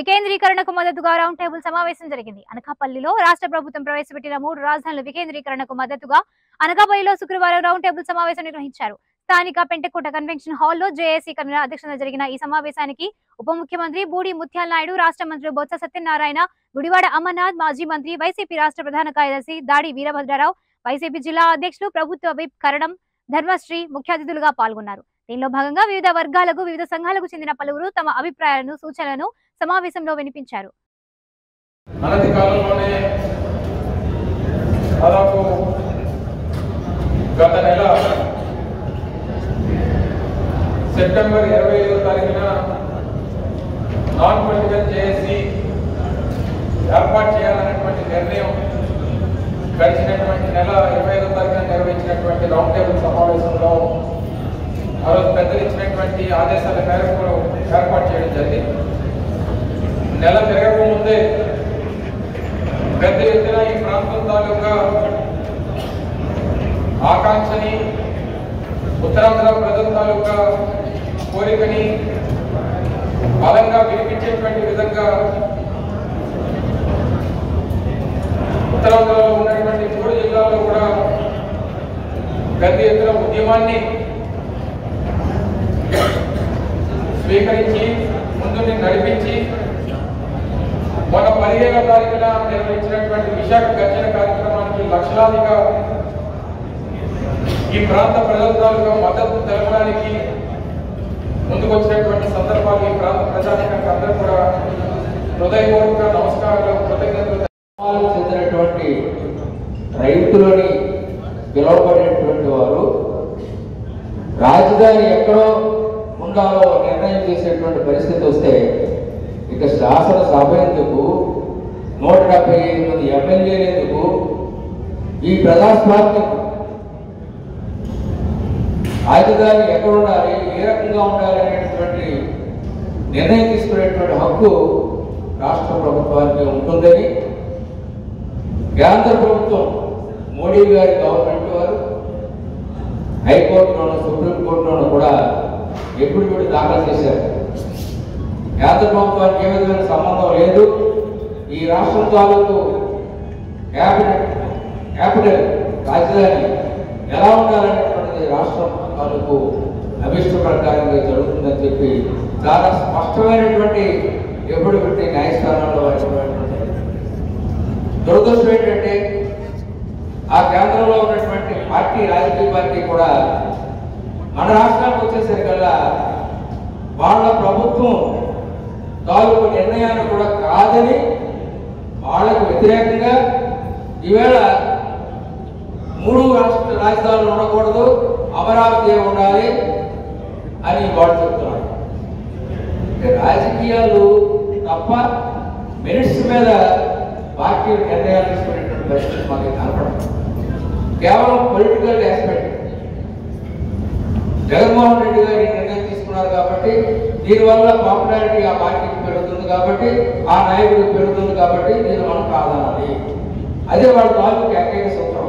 వికేంద్రీకరణకు మద్దతుగా round table సమావేశం జరిగింది అనకాపల్లిలో రాష్ట్ర ప్రభుత్వం ప్రవేశపెట్టిన మూడు రాజధానుల వికేంద్రీకరణకు మద్దతుగా అనకాపల్లిలో శుక్రవారం రౌండ్ టేబుల్ సమావేశం నిర్వహించారు స్థానిక పెంటకోట కన్వెన్షన్ హాల్లో జేఏసీ కన్వీనర్ అధ్యక్షతన జరిగిన ఈ సమావేశానికి ఉప ముఖ్యమంత్రి బూడి ముత్యాల నాయుడు రాష్ట్ర మంత్రులు బొత్స సత్యనారాయణ గుడివాడ అమర్నాథ్ మాజీ మంత్రి వైసీపీ రాష్ట్ర ప్రధాన కార్యదర్శి దాడి వీరభద్రరావు వైసీపీ జిల్లా అధ్యక్షులు ప్రభుత్వ విప్ కరణం ధర్మశ్రీ ముఖ్య అతిథులుగా పాల్గొన్నారు దీనిలో భాగంగా వివిధ వర్గాలకు వివిధ సంఘాలకు చెందిన పలువురు తమ అభిప్రాయాలను సూచనలను సమావేశంలో వినిపించారు అనతి కాలంలోనే దాదాపు గత నెల సెప్టెంబర్ ఇరవై ఐదో తారీఖున నాన్ పొలిటికల్ జేఏసీ ఏర్పాటు చేయాలనేటువంటి నిర్ణయం గడిచినటువంటి నెల ఇరవై ఐదో తారీఖున నిర్వహించినటువంటి రౌండ్ టేబుల్ సమావేశంలో ఆ రోజు పెద్దలు ఇచ్చినటువంటి ఆదేశాల మేరకు ఏర్పాటు చేయడం జరిగింది నెల తిరగక ముందే పెద్ద ఎత్తున ఈ ప్రాంతం తాలూకా ఆకాంక్షని ఉత్తరాంధ్ర ప్రజల తాలూకా కోరికని బలంగా వినిపించేటువంటి విధంగా ఉత్తరాంధ్రలో ఉన్నటువంటి మూడు జిల్లాల్లో కూడా పెద్ద ఎత్తున ఉద్యమాన్ని స్వీకరించి ముందుని నడిపించి మొన్న పదిహేనవ తారీఖున నిర్వహించినటువంటి విశాఖ గర్జన కార్యక్రమానికి లక్షలాదిగా ఈ ప్రాంత ప్రజల తాలూకా మద్దతు తెలపడానికి ముందుకు వచ్చినటువంటి సందర్భాలు ఈ ప్రాంత ప్రజానికానికి అందరూ కూడా హృదయపూర్వక నమస్కారాలు కృతజ్ఞతలు గ్రామాలకు చెందినటువంటి రైతులని పిలువబడేటువంటి వారు రాజధాని ఎక్కడో ఉండాలో నిర్ణయం చేసేటువంటి పరిస్థితి వస్తే ఇక శాసనసభ ఎందుకు నూట డెబ్బై ఐదు మంది ఎమ్మెల్యేలు ఎందుకు ఈ ప్రజాస్వామ్యం రాజధాని ఎక్కడ ఉండాలి ఏ రకంగా ఉండాలి అనేటువంటి నిర్ణయం తీసుకునేటువంటి హక్కు రాష్ట్ర ప్రభుత్వానికి ఉంటుందని కేంద్ర ప్రభుత్వం మోడీ గారి గవర్నమెంట్ వారు హైకోర్టులోను సుప్రీంకోర్టులోను కూడా ఎప్పుడు కూడా దాఖలు చేశారు కేంద్ర ప్రభుత్వానికి ఏ విధమైన సంబంధం లేదు ఈ రాష్ట్రం తాలూకు క్యాబినెట్ క్యాపిటల్ రాజధాని ఎలా ఉండాలనేటువంటిది రాష్ట్రం తాలూకు అభిష్ట ప్రకారంగా జరుగుతుందని చెప్పి చాలా స్పష్టమైనటువంటి ఎప్పుడు పెట్టి న్యాయస్థానంలో వచ్చినటువంటి దురదృష్టం ఏంటంటే ఆ కేంద్రంలో ఉన్నటువంటి పార్టీ రాజకీయ పార్టీ కూడా మన రాష్ట్రానికి వచ్చేసరికల్లా వాళ్ళ ప్రభుత్వం తాలూకు నిర్ణయాన్ని కూడా కాదని వాళ్ళకు వ్యతిరేకంగా ఈవేళ మూడు రాష్ట్ర రాజధానులు ఉండకూడదు అమరావతి ఉండాలి అని వాళ్ళు చెప్తున్నారు అంటే రాజకీయాలు తప్ప మినిట్స్ మీద పార్టీ నిర్ణయాలు తీసుకునేటువంటి పరిస్థితి మాకు కనపడదు కేవలం పొలిటికల్ ఆస్పెక్ట్ జగన్మోహన్ రెడ్డి గారు ఈ నిర్ణయం తీసుకున్నారు కాబట్టి దీనివల్ల పాపులారిటీ ఆ పార్టీకి పెరుగుతుంది కాబట్టి ఆ నాయకుడికి పెరుగుతుంది కాబట్టి దీన్ని మనం కాదనాలి అదే వాళ్ళ తాలూకు ఏకైక సూత్రం